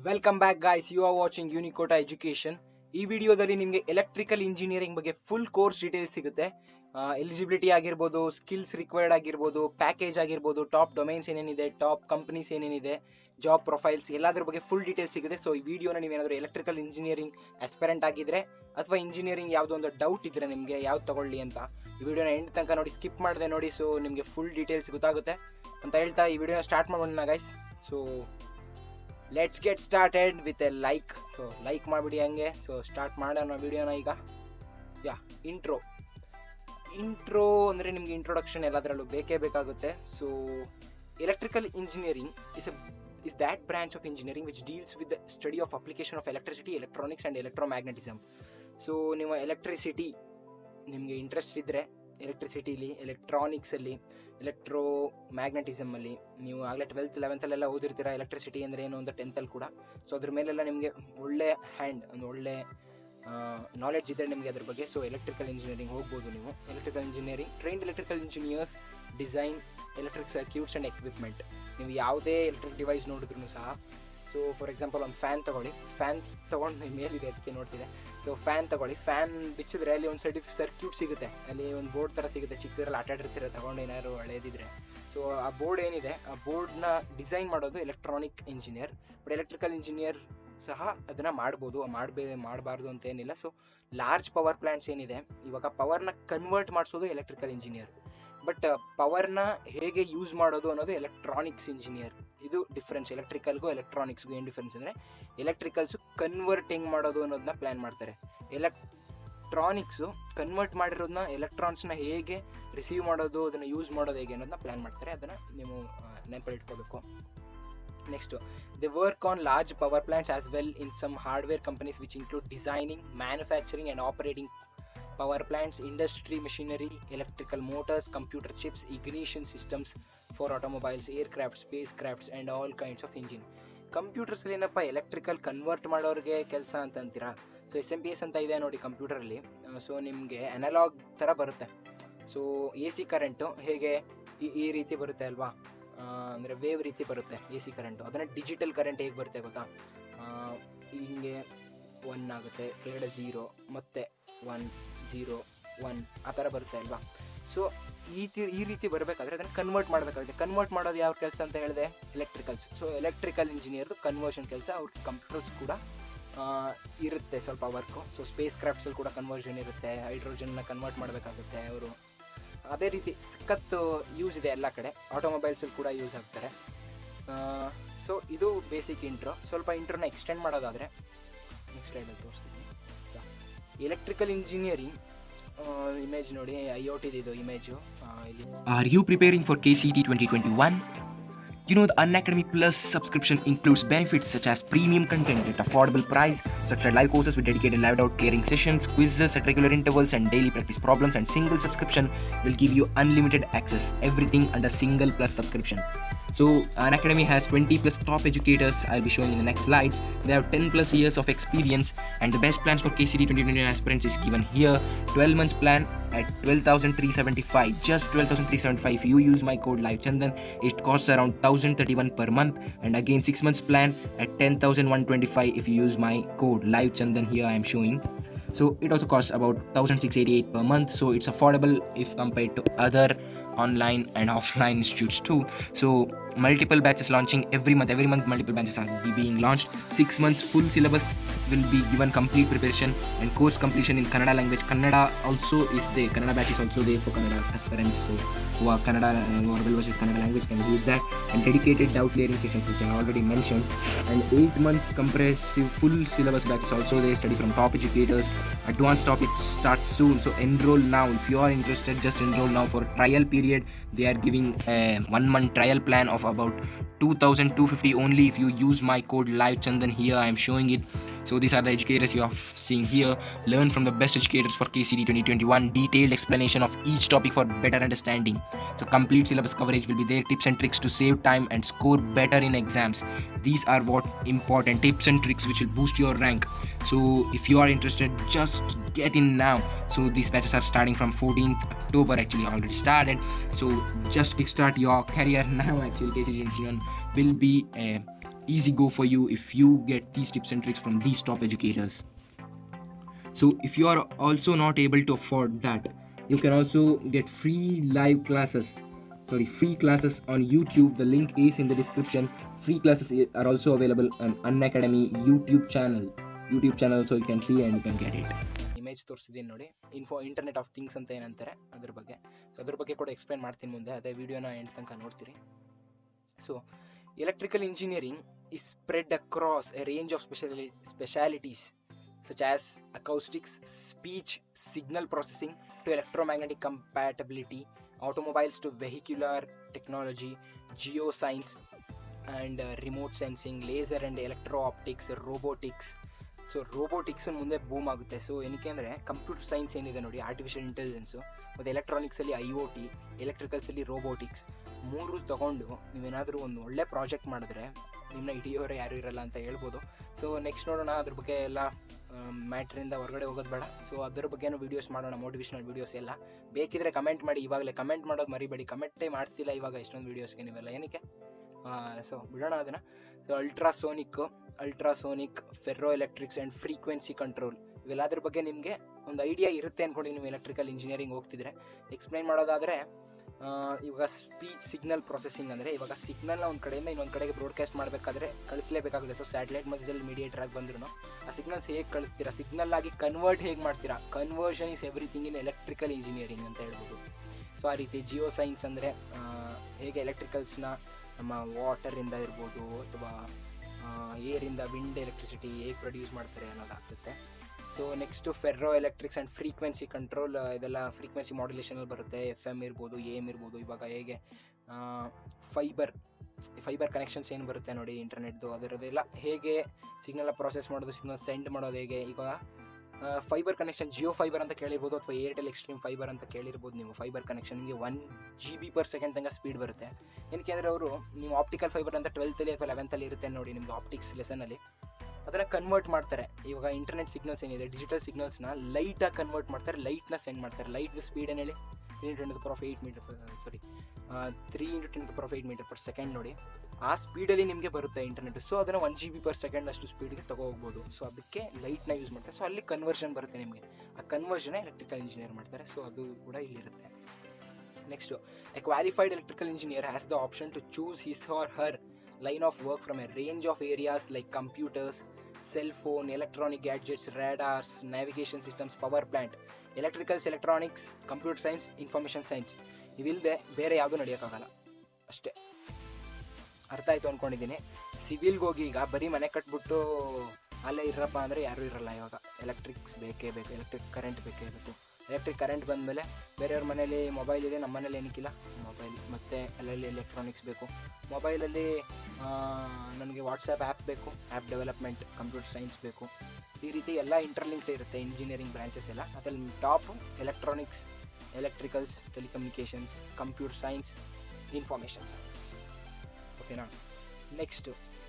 Welcome back guys you are watching Unicota education ಈ ವಿಡಿಯೋದಲ್ಲಿ ನಿಮಗೆ ಎಲೆಕ್ಟ್ರಿಕಲ್ ಇಂಜಿನಿಯರಿಂಗ್ ಬಗ್ಗೆ ಫುಲ್ ಕೋರ್ಸ್ ಡೀಟೇಲ್ಸ್ ಸಿಗುತ್ತೆ ಎಲಿಜಿಬಿಲಿಟಿ ಆಗಿರ್ಬೋದು ಸ್ಕಿಲ್ಸ್ ರಿಕ್ವೈರ್ಡ್ ಆಗಿರ್ಬೋದು ಪ್ಯಾಕೇಜ್ ಆಗಿರ್ಬೋದು ಟಾಪ್ ಡೊಮೈನ್ಸ್ ಏನೇನಿದೆ ಟಾಪ್ ಕಂಪನೀಸ್ ಏನೇನಿದೆ ಜಾಬ್ ಪ್ರೊಫೈಲ್ಸ್ ಎಲ್ಲಾದ್ರ ಬಗ್ಗೆ ಫುಲ್ ಡೀಟೇಲ್ಸ್ ಸಿಗುತ್ತೆ ಸೊ ಈ ವಿಡಿಯೋನ ನೀವೇನಾದರೂ ಎಲೆಕ್ಟ್ರಿಕಲ್ ಇಂಜಿನಿಯರಿಂಗ್ ಆಸ್ಪರೆಂಟ್ ಆಗಿದ್ರೆ ಅಥವಾ ಇಂಜಿನಿಯರಿಂಗ್ ಯಾವುದೋ ಒಂದು ಡೌಟ್ ಇದ್ರೆ ನಿಮಗೆ ಯಾವ್ದು ತಗೊಳ್ಳಿ ಅಂತ ಈ ವಿಡಿಯೋನ ಎಂಡ್ ತನಕ ನೋಡಿ ಸ್ಕಿಪ್ ಮಾಡದೆ ನೋಡಿ ಸೊ ನಿಮಗೆ ಫುಲ್ ಡೀಟೇಲ್ಸ್ ಗೊತ್ತಾಗುತ್ತೆ ಅಂತ ಹೇಳ್ತಾ ಈ ವಿಡಿಯೋನ ಸ್ಟಾರ್ಟ್ ಮಾಡೋಣ guys so let's get started with a like so like ಮಾಡಿಬಿಡಿ ಹಂಗೆ ಸೊ ಸ್ಟಾರ್ಟ್ ಮಾಡೋಣ ವಿಡಿಯೋನ ಈಗ ಯಾ ಇಂಟ್ರೋ ಇಂಟ್ರೋ ಅಂದರೆ ನಿಮ್ಗೆ ಇಂಟ್ರೊಡಕ್ಷನ್ ಎಲ್ಲದರಲ್ಲೂ ಬೇಕೇ ಬೇಕಾಗುತ್ತೆ so electrical engineering is is that branch of engineering which deals with the study of application of electricity electronics and electromagnetism so ನೀವು ಎಲೆಕ್ಟ್ರಿಸಿಟಿ ನಿಮಗೆ ಇಂಟ್ರೆಸ್ಟ್ ಇದ್ದರೆ ಎಲೆಕ್ಟ್ರಿಸಿಟಿಲಿ ಎಲೆಕ್ಟ್ರಾನಿಕ್ಸಲ್ಲಿ ಎಲೆಕ್ಟ್ರೋ ಮ್ಯಾಗ್ನೆಟಿಸಮಲ್ಲಿ ನೀವು ಆಗಲೇ ಟ್ವೆಲ್ತ್ ಲೆವೆಂತಲ್ಲೆಲ್ಲ ಓದಿರ್ತೀರಾ ಎಲೆಕ್ಟ್ರಿಸಿಟಿ ಅಂದರೆ ಏನು ಅಂತ ಟೆಂತಲ್ಲಿ ಕೂಡ ಸೊ ಅದ್ರ ಮೇಲೆಲ್ಲ ನಿಮಗೆ ಒಳ್ಳೆ ಹ್ಯಾಂಡ್ ಒಂದು ಒಳ್ಳೆ ನಾಲೆಡ್ಜ್ ಇದೆ ನಿಮಗೆ ಅದ್ರ ಬಗ್ಗೆ ಸೊ ಎಲೆಕ್ಟ್ರಿಕಲ್ ಇಂಜಿನಿಯರಿಂಗ್ ಹೋಗ್ಬೋದು ನೀವು electrical engineering trained electrical engineers design electric circuits and equipment ನೀವು ಯಾವುದೇ ಎಲೆಕ್ಟ್ರಿಕ್ ಡಿವೈಸ್ ನೋಡಿದ್ರು ಸಹ ಸೊ ಫಾರ್ ಎಕ್ಸಾಂಪಲ್ ಒಂದು ಫ್ಯಾನ್ ತಗೊಳ್ಳಿ ಫ್ಯಾನ್ ತೊಗೊಂಡು ನಿಮ್ಮ ಮೇಲಿದೆ ಅದಕ್ಕೆ ನೋಡ್ತಿದೆ ಸೊ ಫ್ಯಾನ್ ತಗೊಳ್ಳಿ ಫ್ಯಾನ್ ಬಿಚ್ಚಿದ್ರೆ ಅಲ್ಲಿ ಒಂದು ಸೈಡ್ ಸರ್ಕ್ಯೂಟ್ ಸಿಗುತ್ತೆ ಅಲ್ಲಿ ಒಂದು ಬೋರ್ಡ್ ಥರ ಸಿಗುತ್ತೆ ಚಿಕ್ಕದ್ರಲ್ಲಿ ಆಟ ಆಡಿರ್ತೀರ ತಗೊಂಡು ಏನಾದ್ರು ಹಳೇದಿದ್ರೆ ಸೊ ಆ ಬೋರ್ಡ್ ಏನಿದೆ ಆ ಬೋರ್ಡ್ನ ಡಿಸೈನ್ ಮಾಡೋದು electronic engineer but electrical engineer ಸಹ ಅದನ್ನ ಮಾಡ್ಬೋದು ಮಾಡಬೇ ಮಾಡಬಾರ್ದು ಅಂತ ಏನಿಲ್ಲ ಸೊ ಲಾರ್ಜ್ ಪವರ್ ಪ್ಲಾಂಟ್ಸ್ ಏನಿದೆ ಇವಾಗ ಪವರ್ನ ಕನ್ವರ್ಟ್ ಮಾಡಿಸೋದು ಎಲೆಕ್ಟ್ರಿಕಲ್ ಇಂಜಿನಿಯರ್ ಬಟ್ ಪವರ್ನ ಹೇಗೆ ಯೂಸ್ ಮಾಡೋದು ಅನ್ನೋದು ಎಲೆಕ್ಟ್ರಾನಿಕ್ಸ್ ಇಂಜಿನಿಯರ್ ಇದು ಡಿಫ್ರೆನ್ಸ್ ಎಲೆಕ್ಟ್ರಿಕಲ್ಗೂ ಎಲೆಕ್ಟ್ರಾನಿಕ್ಸ್ಗೂ ಏನು ಡಿಫ್ರೆನ್ಸ್ ಅಂದರೆ ಎಲೆಕ್ಟ್ರಿಕಲ್ಸು ಕನ್ವರ್ಟ್ ಹೆಂಗ್ ಮಾಡೋದು ಅನ್ನೋದನ್ನ ಪ್ಲ್ಯಾನ್ ಮಾಡ್ತಾರೆ ಎಲೆಕ್ಟ್ರಾನಿಕ್ಸು ಕನ್ವರ್ಟ್ ಮಾಡಿರೋದನ್ನ ಎಲೆಕ್ಟ್ರಾನ್ಸ್ನ ಹೇಗೆ ರಿಸೀವ್ ಮಾಡೋದು ಅದನ್ನು ಯೂಸ್ ಮಾಡೋದು ಹೇಗೆ ಅನ್ನೋದನ್ನ ಪ್ಲ್ಯಾನ್ ಮಾಡ್ತಾರೆ ಅದನ್ನು ನೀವು ನೆನಪಲ್ಲಿ ಇಟ್ಕೋಬೇಕು next they work on large power plants as well in some hardware companies which include designing manufacturing and operating power plants, industry machinery, electrical motors, computer chips, ignition systems for automobiles, aircraft, spacecrafts, and all kinds of engine. Computers ಏನಪ್ಪ electrical convert ಮಾಡೋರಿಗೆ ಕೆಲಸ ಅಂತ ಅಂತೀರಾ so S M P S ಅಂತ ಇದೆ ನೋಡಿ ಕಂಪ್ಯೂಟರಲ್ಲಿ so ನಿಮಗೆ analogue ಥರ ಬರುತ್ತೆ ಸೊ ಎ ಸಿ ಕರೆಂಟು ಹೇಗೆ ಈ ಈ ರೀತಿ ಬರುತ್ತೆ ಅಲ್ವಾ ಅಂದರೆ ವೇವ್ ರೀತಿ ಬರುತ್ತೆ ಎ ಸಿ ಕರೆಂಟು ಅದನ್ನು ಡಿಜಿಟಲ್ ಕರೆಂಟ್ ಹೇಗೆ ಬರುತ್ತೆ ಗೊತ್ತಾ ಹಿಂಗೆ ಒನ್ ಆಗುತ್ತೆ ಕೆಳಗಡೆ ಝೀರೋ ಮತ್ತೆ ಒನ್ ಜೀರೋ ಒನ್ ಆ ಥರ ಬರುತ್ತೆ ಅಲ್ವಾ ಸೊ ಈ ತಿ ಈ ರೀತಿ ಬರಬೇಕಾದ್ರೆ ಅದನ್ನು ಕನ್ವರ್ಟ್ ಮಾಡಬೇಕಾಗುತ್ತೆ ಕನ್ವರ್ಟ್ ಮಾಡೋದು ಯಾವ ಕೆಲಸ ಅಂತ ಹೇಳಿದೆ ಎಲೆಕ್ಟ್ರಿಕಲ್ಸ್ ಸೊ ಎಲೆಕ್ಟ್ರಿಕಲ್ ಇಂಜಿನಿಯರ್ದು ಕನ್ವರ್ಷನ್ ಕೆಲಸ ಅವ್ರ ಕಂಪ್ಯೂಟರ್ಸ್ ಕೂಡ ಇರುತ್ತೆ ಸ್ವಲ್ಪ ವರ್ಕು ಸೊ ಸ್ಪೇಸ್ ಕ್ರಾಫ್ಟ್ಸಲ್ಲಿ ಕೂಡ ಕನ್ವರ್ಷನ್ ಇರುತ್ತೆ ಹೈಡ್ರೋಜನ್ನ ಕನ್ವರ್ಟ್ ಮಾಡಬೇಕಾಗುತ್ತೆ ಅವರು ಅದೇ ರೀತಿ ಸಖತ್ತು ಯೂಸ್ ಇದೆ ಎಲ್ಲ ಕಡೆ ಆಟೋಮೊಬೈಲ್ಸಲ್ಲಿ ಕೂಡ ಯೂಸ್ ಆಗ್ತಾರೆ ಸೊ ಇದು ಬೇಸಿಕ್ ಇಂಟ್ರೋ ಸ್ವಲ್ಪ ಇಂಟ್ರೋನ ಎಕ್ಸ್ಟೆಂಡ್ ಮಾಡೋದಾದರೆ ನೆಕ್ಸ್ಟ್ ಸ್ಲೈಡಲ್ಲಿ ತೋರಿಸ್ತೀನಿ ಎಲೆಕ್ಟ್ರಿಕಲ್ ಇಂಜಿನಿಯರಿಂಗ್ ಇಮೇಜ್ ನೋಡಿ ಐ ಓ ಟಿದು image Are you preparing for KCT 2021? You know, the Unacademy Plus subscription includes benefits such as premium content at affordable price, structured live courses with dedicated live doubt clearing sessions, quizzes at regular intervals, and daily practice problems. And single subscription will give you unlimited access, everything under single plus subscription. So, Unacademy has 20 plus top educators. I'll be showing in the next slides. They have 10 plus years of experience, and the best plans for KCT 2021 aspirants is given here. 12 months plan at 12,375. Just 12,375. If you use my code LiveChandan, it costs around 1,031 per month. And again, 6 months plan at 10,125 if you use my code LiveChandan here I am showing. So it also costs about 1,688 per month. So it's affordable if compared to other online and offline institutes too. So multiple batches launching every month. Every month, multiple batches are be- being launched. Six months full syllabus will be given complete preparation and course completion in Kannada language. Kannada also is there. Kannada batch is also there for Kannada aspirants. So who are Kannada uh, who are well versed with Kannada language can use that. And dedicated doubt clearing sessions which I already mentioned. And eight months comprehensive full syllabus batch is also there. Study from top educators. Advanced topic starts soon. So enroll now. If you are interested, just enroll now for trial period. They are giving a one month trial plan of about 2250 only if you use my code live chandan here i am showing it so these are the educators you are seeing here learn from the best educators for kcd 2021 detailed explanation of each topic for better understanding so complete syllabus coverage will be there tips and tricks to save time and score better in exams these are what important tips and tricks which will boost your rank so if you are interested just get in now so these batches are starting from 14th october actually already started so just kickstart your career now actually kcg 2021 will be a easy go for you if you get these tips and tricks from these top educators. So, if you are also not able to afford that, you can also get free live classes. Sorry, free classes on YouTube. The link is in the description. Free classes i- are also available on Unacademy YouTube channel. YouTube channel, so you can see and you can get it. Image ತೋರಿಸಿದ್ದೀನಿ ನೋಡಿ info internet of things ಅಂತ ಏನಂತಾರೆ ಅದ್ರ ಬಗ್ಗೆ so ಅದ್ರ ಬಗ್ಗೆ ಕೂಡ explain ಮಾಡ್ತೀನಿ ಮುಂದೆ ಅದೇ ವಿಡಿಯೋನ ಎಂಡ್ ತನಕ ನೋಡ್ತೀರಿ so electrical engineering is spread across a range of speciali- specialities such as acoustics, speech, signal processing to electromagnetic compatibility, automobiles to vehicular technology, geoscience and uh, remote sensing, laser and electro optics, robotics. So robotics ಮುಂದೆ boom ಆಗುತ್ತೆ so ಏನಕ್ಕೆ ಅಂದರೆ computer science ಏನಿದೆ ನೋಡಿ artificial intelligence ಮತ್ತು ಎಲೆಕ್ಟ್ರಾನಿಕ್ಸಲ್ಲಿ I O T ಎಲೆಕ್ಟ್ರಿಕಲ್ಸಲ್ಲಿ robotics ಮೂರು ತಗೊಂಡು ನೀವೇನಾದರೂ ಒಂದು ಒಳ್ಳೆ ಪ್ರಾಜೆಕ್ಟ್ ಮಾಡಿದ್ರೆ ನಿಮ್ಮನ್ನ ಹಿಡಿಯೋರು ಯಾರು ಇರಲ್ಲ ಅಂತ ಹೇಳ್ಬೋದು ಸೊ ನೆಕ್ಸ್ಟ್ ನೋಡೋಣ ಅದ್ರ ಬಗ್ಗೆ ಎಲ್ಲ ಮ್ಯಾಟ್ರಿಂದ ಹೊರಗಡೆ ಹೋಗೋದು ಬೇಡ ಸೊ ಅದ್ರ ಬಗ್ಗೆನೂ ವೀಡಿಯೋಸ್ ಮಾಡೋಣ ಮೋಟಿವೇಶನಲ್ ವೀಡಿಯೋಸ್ ಎಲ್ಲ ಬೇಕಿದ್ರೆ ಕಮೆಂಟ್ ಮಾಡಿ ಇವಾಗಲೇ ಕಮೆಂಟ್ ಮಾಡೋದು ಮರಿಬೇಡಿ ಕಮೆಂಟೇ ಮಾಡ್ತಿಲ್ಲ ಇವಾಗ ಇಷ್ಟೊಂದು ವೀಡಿಯೋಸ್ಗೆ ನೀವೆಲ್ಲ ಏನಕ್ಕೆ ಸೊ ಬಿಡೋಣ ಅದನ್ನ so ultrasonic ultrasonic ferro electrics and frequency control ಇವೆಲ್ಲದ್ರ ಬಗ್ಗೆ ನಿಮಗೆ ಒಂದು ಐಡಿಯಾ ಇರುತ್ತೆ ಅನ್ಕೊಂಡು ನೀವು ಎಲೆಕ್ಟ್ರಿಕಲ್ ಇಂಜಿನಿಯರಿಂಗ್ ಹೋಗ್ತಿದ್ರೆ ಎಕ್ಸ್ಪ್ಲೈನ್ ಮಾಡೋದಾದ್ರೆ ಆ, ಇವಾಗ ಸ್ಪೀಚ್ ಸಿಗ್ನಲ್ ಪ್ರೊಸೆಸಿಂಗ್ ಅಂದರೆ ಇವಾಗ ಸಿಗ್ನಲ್ನ ಒಂದು ಕಡೆಯಿಂದ ಇನ್ನೊಂದು ಕಡೆಗೆ ಬ್ರಾಡ್ಕಾಸ್ಟ್ ಮಾಡಬೇಕಾದ್ರೆ ಕಳಿಸಲೇಬೇಕಾಗುತ್ತೆ ಸೊ ಸ್ಯಾಟಲೈಟ್ ಮಧ್ಯದಲ್ಲಿ ಮೀಡಿಯೇಟರ್ ಆಗಿ ಬಂದ್ರು ಆ ಸಿಗ್ನಲ್ಸ್ ಹೇಗೆ ಕಳಿಸ್ತೀರಾ ಸಿಗ್ನಲ್ ಆಗಿ ಕನ್ವರ್ಟ್ ಹೇಗೆ ಮಾಡ್ತೀರಾ conversion is everything in electrical engineering ಅಂತ ಹೇಳ್ಬೋದು ಸೊ ಆ ರೀತಿ ಜಿಯೋ ಸೈನ್ಸ್ ಅಂದರೆ ಹೇಗೆ ಎಲೆಕ್ಟ್ರಿಕಲ್ಸ್ನ ನಮ್ಮ ವಾಟರಿಂದ ಇರ್ಬೋದು ಅಥವಾ ಏರಿಂದ ವಿಂಡ್ ಎಲೆಕ್ಟ್ರಿಸಿಟಿ ಹೇಗೆ ಪ್ರೊಡ್ಯೂಸ್ ಮಾಡ್ತಾರೆ ಅನ್ನೋದಾಗ್ತದೆ so next ferro electrics and frequency control ಇದೆಲ್ಲ ಫ್ರೀಕ್ವೆನ್ಸಿ ಮಾಡ್ಯುಲೇಷನಲ್ಲಿ ಬರುತ್ತೆ ಎಫ್ ಎಮ್ ಇರ್ಬೋದು ಎ ಎಮ್ ಇರ್ಬೋದು ಇವಾಗ ಹೇಗೆ ಫೈಬರ್ ಫೈಬರ್ ಕನೆಕ್ಷನ್ಸ್ ಏನು ಬರುತ್ತೆ ನೋಡಿ ಇಂಟರ್ನೆಟ್ದು ಅದರದೆಲ್ಲ ಹೇಗೆ ಸಿಗ್ನಲ್ ಪ್ರೊಸೆಸ್ ಮಾಡೋದು ಸಿಗ್ನಲ್ ಸೆಂಡ್ ಮಾಡೋದು ಹೇಗೆ ಈಗ ಫೈಬರ್ ಕನೆಕ್ಷನ್ ಜಿಯೋ ಫೈಬರ್ ಅಂತ ಕೇಳಿರ್ಬೋದು ಅಥವಾ ಏರ್ಟೆಲ್ ಎಕ್ಸ್ಟ್ರೀಮ್ ಫೈಬರ್ ಅಂತ ಕೇಳಿರ್ಬೋದು ನೀವು ಫೈಬರ್ ಕನೆಕ್ಷನ್ ನಿಮಗೆ one G B per second ತನಕ ಸ್ಪೀಡ್ ಬರುತ್ತೆ ಏನಕ್ಕೆ ಅಂದರೆ ಅವರು ನೀವು ಆಪ್ಟಿಕಲ್ ಫೈಬರ್ ಅಂತ ಟ್ವೆಲ್ತಲ್ಲಿ ಅಥವಾ ಲೆವೆಂತಲ್ಲಿ ಇರುತ್ತೆ ನೋಡಿ ನಿಮ್ದು ಆಪ್ಟಿಕ್ಸ್ ಲೆಸನಲ್ಲಿ ಅದನ್ನ ಕನ್ವರ್ಟ್ ಮಾಡ್ತಾರೆ ಇವಾಗ ಇಂಟರ್ನೆಟ್ ಸಿಗ್ನಲ್ಸ್ ಏನಿದೆ ಡಿಜಿಟಲ್ ಸಿಗ್ನಲ್ಸ್ನ ಲೈಟಾಗಿ ಕನ್ವರ್ಟ್ ಮಾಡ್ತಾರೆ ಲೈಟ್ನ ಸೆಂಡ್ ಮಾಡ್ತಾರೆ ಲೈಟ್ ಸ್ಪೀಡ್ ಏನು ಹೇಳಿ three into ten power eight metre sorry three into ten power eight metre per second ನೋಡಿ ಆ ಸ್ಪೀಡಲ್ಲಿ ನಿಮಗೆ ಬರುತ್ತೆ ಇಂಟರ್ನೆಟ್ ಸೊ ಅದನ್ನು one G B per second ಅಷ್ಟು ಸ್ಪೀಡ್ಗೆ ತಗೋಗ್ಬೋದು ಸೊ ಅದಕ್ಕೆ ಲೈಟ್ನ ಯೂಸ್ ಮಾಡ್ತಾರೆ ಸೊ ಅಲ್ಲಿ ಕನ್ವರ್ಷನ್ ಬರುತ್ತೆ ನಿಮಗೆ ಆ ಕನ್ವರ್ಷನ್ ಎಲೆಕ್ಟ್ರಿಕಲ್ ಇಂಜಿನಿಯರ್ ಮಾಡ್ತಾರೆ ಸೊ ಅದು ಕೂಡ ಇಲ್ಲಿರುತ್ತೆ next A qualified electrical engineer has the option to choose his or her line of work from a range of areas like computers cell phone electronic gadgets radars navigation systems power plant electricals electronics computer science information science ಇವಿಲ್ಲದೆ ಬೇರೆ ಯಾವುದೂ ನಡೆಯೋಕ್ಕಾಗಲ್ಲ ಅಷ್ಟೇ ಅರ್ಥ ಆಯ್ತು ಅನ್ಕೊಂಡಿದ್ದೀನಿ ಸಿವಿಲ್ಗೆ ಹೋಗಿ ಈಗ ಬರೀ ಮನೆ ಕಟ್ಬಿಟ್ಟು ಅಲ್ಲೇ ಇರಪ್ಪ ಅಂದರೆ ಯಾರೂ ಇರಲ್ಲ ಇವಾಗ ಎಲೆಕ್ಟ್ರಿಕ್ಸ್ ಬೇಕೇ ಬೇಕು ಎಲೆಕ್ಟ್ರಿಕ್ ಕರೆಂಟ್ ಬೇಕೇ ಬೇಕು ಎಲೆಕ್ಟ್ರಿಕ್ ಕರೆಂಟ್ ಬಂದಮೇಲೆ ಬೇರೆಯವ್ರ ಮನೇಲಿ ಮೊಬೈಲ್ ಇದೆ ನಮ್ಮ ಮನೇಲಿ ಏನಕ್ಕಿಲ್ಲ ಮೊಬೈಲ್ ಮತ್ತು ಅಲ್ಲಲ್ಲಿ ಎಲೆಕ್ಟ್ರಾನಿಕ್ಸ್ ಬೇಕು ಮೊಬೈಲಲ್ಲಿ ನನಗೆ ವಾಟ್ಸಪ್ ಆ್ಯಪ್ ಬೇಕು ಆ್ಯಪ್ ಡೆವಲಪ್ಮೆಂಟ್ ಕಂಪ್ಯೂಟರ್ ಸೈನ್ಸ್ ಬೇಕು ಈ ರೀತಿ ಎಲ್ಲ ಇಂಟರ್ಲಿಂಕ್ಡ್ ಇರುತ್ತೆ ಇಂಜಿನಿಯರಿಂಗ್ ಬ್ರಾಂಚಸ್ ಎಲ್ಲ ಅದರಲ್ಲಿ top electronics electricals telecommunications computer science information science ಓಕೆನಾ ನೆಕ್ಸ್ಟು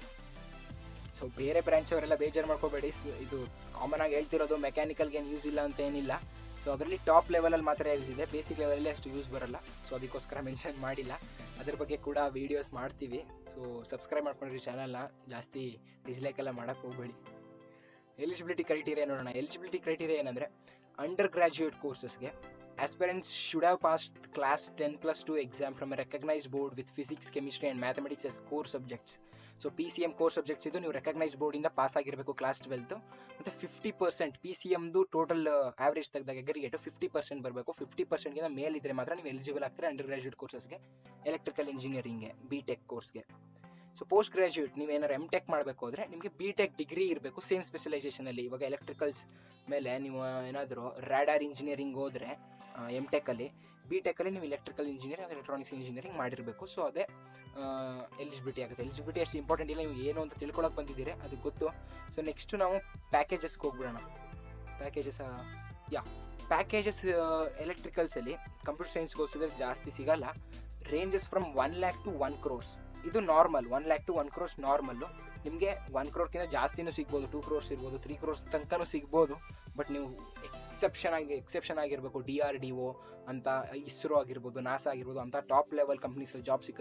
ಸೊ ಬೇರೆ ಬ್ರಾಂಚ್ ಅವರೆಲ್ಲ ಬೇಜಾರು ಮಾಡ್ಕೋಬೇಡಿ ಸ್- ಇದು ಕಾಮನ್ ಆಗಿ ಹೇಳ್ತಿರೋದು ಮೆಕ್ಯಾನಿಕಲ್ಗೆ ಏನು ಯೂಸ್ ಇಲ್ಲ ಅಂತ ಏನಿಲ್ಲ ಸೊ ಅದರಲ್ಲಿ ಟಾಪ್ ಲೆವೆಲಲ್ಲಿ ಮಾತ್ರ ಯೂಸ್ ಇದೆ ಬೇಸಿಕ್ ಲೆವೆಲಲ್ಲಿ ಅಷ್ಟು ಯೂಸ್ ಬರಲ್ಲ ಸೊ ಅದಕ್ಕೋಸ್ಕರ ಮೆನ್ಷನ್ ಮಾಡಿಲ್ಲ ಅದ್ರ ಬಗ್ಗೆ ಕೂಡ ವೀಡಿಯೋಸ್ ಮಾಡ್ತೀವಿ ಸೊ ಸಬ್ಸ್ಕ್ರೈಬ್ ಮಾಡ್ಕೊಂಡ್ರಿ ಚಾನಲ್ನ ಜಾಸ್ತಿ ಡಿಸ್ಲೈಕ್ ಎಲ್ಲ ಮಾಡಕ್ಕೆ ಹೋಗ್ಬೇಡಿ ಎಲಿಜಿಬಿಲಿಟಿ ಕ್ರೈಟೀರಿಯಾ ನೋಡೋಣ ಎಲಿಜಿಬಿಲಿಟಿ ಕ್ರೈಟೀರಿಯಾ ಏನಂದರೆ ಅಂಡರ್ ಗ್ರಾಜ್ಯುಯೇಟ್ ಕೋರ್ಸಸ್ಗೆ aspirants should have passed class 10 plus 2 exam from a recognized board with physics chemistry and mathematics as core subjects so P C M core subjects ಇದು ನೀವು recognise ಬೋರ್ಡಿಂದ pass ಆಗಿರಬೇಕು class twelfth ಮತ್ತು fifty percent P C ಎಮ್ದು total average ತೆಗೆದಾಗ aggregate fifty percent ಬರಬೇಕು fifty ಪರ್ಸೆಂಟ್ಗಿಂತ ಮೇಲಿದ್ರೆ ಮಾತ್ರ ನೀವು ಎಲಿಜಿಬಲ್ ಆಗ್ತೀರಾ ಅಂಡರ್ ಗ್ರಾಜ್ಯುಯೇಟ್ ಕೋರ್ಸಸ್ಗೆ ಎಲೆಕ್ಟ್ರಿಕಲ್ ಇಂಜಿನಿಯರಿಂಗ್ಗೆ ಬಿ ಟೆಕ್ ಕೋರ್ಸ್ಗೆ ಸೊ ಪೋಸ್ಟ್ ಗ್ರಾಜ್ಯುಯೇಟ್ ನೀವು ಏನಾರು ಎಮ್ ಟೆಕ್ ಮಾಡಬೇಕು ಅಂದರೆ ನಿಮಗೆ ಬಿ ಟೆಕ್ ಡಿಗ್ರಿ ಇರಬೇಕು ಸೇಮ್ ಸ್ಪೆಷಲೈಸೇಷನಲ್ಲಿ ಇವಾಗ ಎಲೆಕ್ಟ್ರಿಕಲ್ಸ್ ಮೇಲೆ ನೀವು ಏನಾದರೂ ರ್ಯಾಡಾರ್ ಇಂಜಿನಿಯರಿಂಗ್ ಹೋದರೆ ಎಮ್ ಟೆಕ್ಕಲ್ಲಿ ಬಿ ಟೆಕ್ಕಲ್ಲಿ ನೀವು ಎಲೆಕ್ಟ್ರಿಕಲ್ ಇಂಜಿನಿಯರಿಂಗ್ ಎಲೆಕ್ಟ್ರಾನಿಕ್ಸ್ ಇಂಜಿನಿಯರಿಂಗ್ ಮಾಡಿರಬೇಕು ಸೊ ಅದೇ ಎಲಿಜಿಬಿಲಿಟಿ ಆಗುತ್ತೆ ಎಲಿಜಿಬಿಲಿಟಿ ಅಷ್ಟು ಇಂಪಾರ್ಟೆಂಟ್ ಇಲ್ಲ ನೀವು ಏನು ಅಂತ ತಿಳ್ಕೊಳಕ್ಕೆ ಬಂದಿದ್ದೀರಿ ಅದು ಗೊತ್ತು ಸೊ ನೆಕ್ಸ್ಟ್ ನಾವು ಪ್ಯಾಕೇಜಸ್ಗೆ ಹೋಗ್ಬಿಡೋಣ ಪ್ಯಾಕೇಜಸ್ ಯಾ ಪ್ಯಾಕೇಜಸ್ ಎಲೆಕ್ಟ್ರಿಕಲ್ಸಲ್ಲಿ ಕಂಪ್ಯೂಟರ್ ಸೈನ್ಸ್ಗೆ ಹೋಲಿಸಿದ್ರೆ ಜಾಸ್ತಿ ಸಿಗಲ್ಲ ranges from one lakh to one crores ಇದು normal one lakh to one crores normal ನಿಮಗೆ ಒನ್ ಕ್ರೋರ್ಕಿಂತ ಜಾಸ್ತಿನೂ ಸಿಗ್ಬೋದು ಟೂ ಕ್ರೋರ್ಸ್ ಇರ್ಬೋದು ತ್ರೀ ಕ್ರೋರ್ಸ್ ತನಕನೂ ಸಿಗ್ಬೋದು ಬಟ್ ನೀವು ಎಕ್ಸೆಪ್ಷನ್ ಆಗಿ ಎಕ್ಸೆಪ್ಷನ್ ಆಗಿರಬೇಕು ಡಿ ಆರ್ ಡಿ ಒ ಅಂತ ಇಸ್ರೋ ಆಗಿರ್ಬೋದು ನಾಸಾ ಆಗಿರ್ಬೋದು ಅಂತ ಟಾಪ್ ಲೆವೆಲ್ ಕಂಪ್ನೀಸ್ ಜಾಬ್ ಸಿಕ್ಕಿದ್ರೆ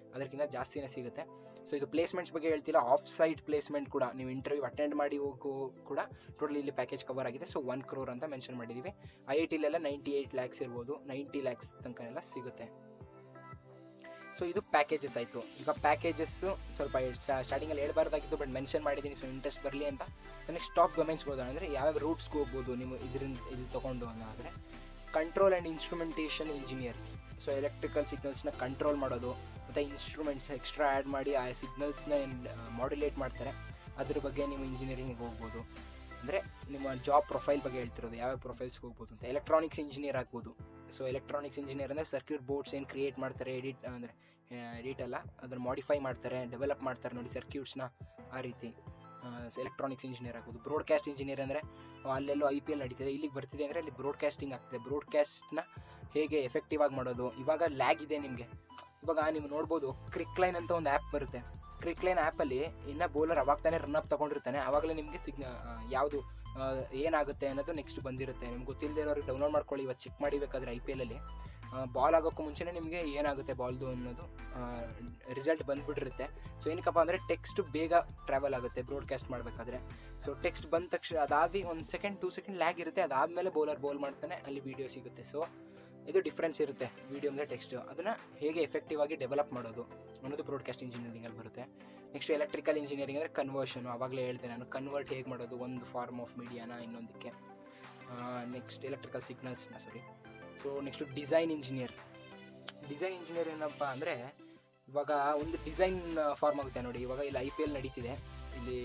ಅದಕ್ಕಿಂತ ಜಾಸ್ತಿನೇ ಸಿಗುತ್ತೆ ಸೊ ಇದು ಪ್ಲೇಸ್ಮೆಂಟ್ಸ್ ಬಗ್ಗೆ ಹೇಳ್ತಿಲ್ಲ ಆಫ್ ಸೈಟ್ ಪ್ಲೇಸ್ಮೆಂಟ್ ಕೂಡ ನೀವು ಇಂಟರ್ವ್ಯೂ ಅಟೆಂಡ್ ಮಾಡಿ ಹೋಗೋ ಕೂಡ ಟೋಟಲ್ ಇಲ್ಲಿ ಪ್ಯಾಕೇಜ್ ಕವರ್ ಆಗಿದೆ ಸೊ ಒನ್ ಕ್ರೋರ್ ಅಂತ ಮೆನ್ಷನ್ ಮಾಡಿದ್ದೀವಿ ಐ ಐ ಟಿಲೆಲ್ಲ ನೈಂಟಿ ಏಯ್ಟ್ ಲ್ಯಾಕ್ಸ್ ಇರ್ಬೋದು ನೈಂಟಿ ಲ್ಯಾಕ್ಸ್ ತನಕ ಎಲ್ಲ ಸಿಗುತ್ತೆ ಸೊ ಇದು ಪ್ಯಾಕೇಜಸ್ ಆಯಿತು ಈಗ ಪ್ಯಾಕೇಜಸ್ ಸ್ವಲ್ಪ ಸ್ಟಾರ್ಟಿಂಗ್ ಅಲ್ಲಿ ಹೇಳ್ಬಾರ್ದಾಗಿತ್ತು ಬಟ್ ಮೆನ್ಷನ್ ಮಾಡಿದ್ದೀನಿ ಸೊ ಇಂಟ್ರೆಸ್ಟ್ ಬರಲಿ ಅಂತ ನೆಕ್ಸ್ಟ್ ಟಾಪ್ ಡೊಮೈನ್ಸ್ ಹೋಗೋಣ ಅಂದರೆ ಯಾವ್ಯಾವ ರೂಟ್ಸ್ಗೆ ಹೋಗ್ಬೋದು ನೀವು ಇದರಿಂದ ಇದು ತೊಗೊಂಡು ಅನ್ನೋದ್ರೆ control and instrumentation engineer so electrical ಸಿಗ್ನಲ್ಸ್ನ ಕಂಟ್ರೋಲ್ ಮಾಡೋದು ಮತ್ತು ಇನ್ಸ್ಟ್ರೂಮೆಂಟ್ಸ್ ಎಕ್ಸ್ಟ್ರಾ ಆ್ಯಡ್ ಮಾಡಿ ಆ ಸಿಗ್ನಲ್ಸ್ನ ಮಾಡ್ಯುಲೇಟ್ ಮಾಡ್ತಾರೆ ಅದ್ರ ಬಗ್ಗೆ ನೀವು ಇಂಜಿನಿಯರಿಂಗಿಗೆ ಹೋಗ್ಬೋದು ಅಂದರೆ ನಿಮ್ಮ ಜಾಬ್ ಪ್ರೊಫೈಲ್ ಬಗ್ಗೆ ಹೇಳ್ತಿರೋದು ಯಾವ್ಯಾವ ಪ್ರೊಫೈಲ್ಸ್ಗೆ ಹೋಗ್ಬೋದು ಅಂತ ಎಲೆಕ್ಟ್ರಾನಿಕ್ಸ್ ಇಂಜಿನಿಯರ್ ಆಗ್ಬೋದು ಸೊ ಎಲೆಕ್ಟ್ರಾನಿಕ್ಸ್ ಇಂಜಿನಿಯರ್ ಅಂದರೆ ಸರ್ಕ್ಯೂಟ್ ಬೋರ್ಡ್ಸ್ ಏನು ಕ್ರಿಯೇಟ್ ಮಾಡ್ತಾರೆ ಎಡಿಟ್ ಅಂದರೆ ಎಡಿಟ್ ಅಲ್ಲ ಅದನ್ನು ಮಾಡಿಫೈ ಮಾಡ್ತಾರೆ ಡೆವಲಪ್ ಮಾಡ್ತಾರೆ ನೋಡಿ ಸರ್ಕ್ಯೂಟ್ಸ್ನ ಆ ರೀತಿ ಎಲೆಕ್ಟ್ರಾನಿಕ್ಸ್ ಇಂಜಿನಿಯರ್ ಆಗ್ಬೋದು ಬ್ರಾಡ್ಕಾಸ್ಟ್ ಇಂಜಿನಿಯರ್ ಅಂದರೆ ಅಲ್ಲೆಲ್ಲೋ ಐ ಪಿ ಎಲ್ ನಡೀತಿದೆ ಇಲ್ಲಿಗೆ ಬರ್ತಿದೆ ಅಂದರೆ ಅಲ್ಲಿ ಬ್ರಾಡ್ಕಾಸ್ಟಿಂಗ್ ಆಗ್ತದೆ ಬ್ರಾಡ್ಕಾಸ್ಟ್ನ ಹೇಗೆ ಎಫೆಕ್ಟಿವ್ ಆಗಿ ಮಾಡೋದು ಇವಾಗ ಲ್ಯಾಗ್ ಇದೆ ನಿಮಗೆ ಇವಾಗ ನೀವು ನೋಡ್ಬೋದು ಕ್ರಿಕ್ ಲೈನ್ ಅಂತ ಒಂದು ಆ್ಯಪ್ ಬರುತ್ತೆ ಕ್ರಿಕ್ ಲೈನ್ ಆ್ಯಪಲ್ಲಿ ಇನ್ನ ಬೌಲರ್ ಅವಾಗ ತಾನೇ ರನ್ ಅಪ್ ತಗೊಂಡಿರ್ತಾನೆ ಅವಾಗಲೇ ನಿಮಗೆ ಸಿಗ್ನ ಯಾವುದು ಏನಾಗುತ್ತೆ ಅನ್ನೋದು ನೆಕ್ಸ್ಟ್ ಬಂದಿರುತ್ತೆ ನಿಮ್ಗೆ ಗೊತ್ತಿಲ್ಲದೆ ಇರೋರಿಗೆ ಡೌನ್ಲೋಡ್ ಮಾಡ್ಕೊಳ್ಳಿ ಇವತ್ತು ಚೆಕ್ ಮಾಡಿಬೇಕಾದ್ರೆ ಐ ಪಿ ಎಲಲ್ಲಿ ಬಾಲ್ ಆಗೋಕ್ಕೂ ಮುಂಚೆನೇ ನಿಮಗೆ ಏನಾಗುತ್ತೆ ಬಾಲ್ದು ಅನ್ನೋದು ರಿಸಲ್ಟ್ ಬಂದ್ಬಿಟ್ಟಿರುತ್ತೆ ಸೊ ಏನಕ್ಕಪ್ಪ ಅಂದರೆ ಟೆಕ್ಸ್ಟ್ ಬೇಗ ಟ್ರಾವೆಲ್ ಆಗುತ್ತೆ ಬ್ರಾಡ್ಕಾಸ್ಟ್ ಮಾಡಬೇಕಾದ್ರೆ ಸೊ ಟೆಕ್ಸ್ಟ್ ಬಂದ ತಕ್ಷಣ ಅದಾದಿ ಒಂದು ಸೆಕೆಂಡ್ ಟೂ ಸೆಕೆಂಡ್ ಲ್ಯಾಗ್ ಇರುತ್ತೆ ಅದಾದಮೇಲೆ ಬೌಲರ್ ಬೌಲ್ ಮಾಡ್ತಾನೆ ಅಲ್ಲಿ ವಿಡಿಯೋ ಸಿಗುತ್ತೆ ಸೊ ಇದು ಡಿಫ್ರೆನ್ಸ್ ಇರುತ್ತೆ ವಿಡಿಯೋ ಅಂದರೆ ಟೆಕ್ಸ್ಟ್ ಅದನ್ನು ಹೇಗೆ ಎಫೆಕ್ಟಿವ್ ಆಗಿ ಡೆವಲಪ್ ಮಾಡೋದು ಅನ್ನೋದು ಬ್ರಾಡ್ಕಾಸ್ಟ್ ಇಂಜಿನಿಯರಿಂಗಲ್ಲಿ ಬರುತ್ತೆ ನೆಕ್ಸ್ಟ್ ಎಲೆಕ್ಟ್ರಿಕಲ್ ಇಂಜಿನಿಯರಿಂಗ್ ಅಂದರೆ ಕನ್ವರ್ಷನ್ ಆವಾಗಲೇ ಹೇಳಿದೆ ನಾನು ಕನ್ವರ್ಟ್ ಹೇಗೆ ಮಾಡೋದು ಒಂದು ಫಾರ್ಮ್ ಆಫ್ ಮೀಡಿಯಾನ ಇನ್ನೊಂದಕ್ಕೆ ನೆಕ್ಸ್ಟ್ ಎಲೆಕ್ಟ್ರಿಕಲ್ ಸಿಗ್ನಲ್ಸ್ನ sorry so next design engineer design engineer ಏನಪ್ಪ ಅಂದರೆ ಇವಾಗ ಒಂದು ಡಿಸೈನ್ ಫಾರ್ಮ್ ಆಗುತ್ತೆ ನೋಡಿ ಇವಾಗ ಇಲ್ಲಿ ಐ ಪಿ ಎಲ್ ನಡೀತಿದೆ ಇಲ್ಲಿ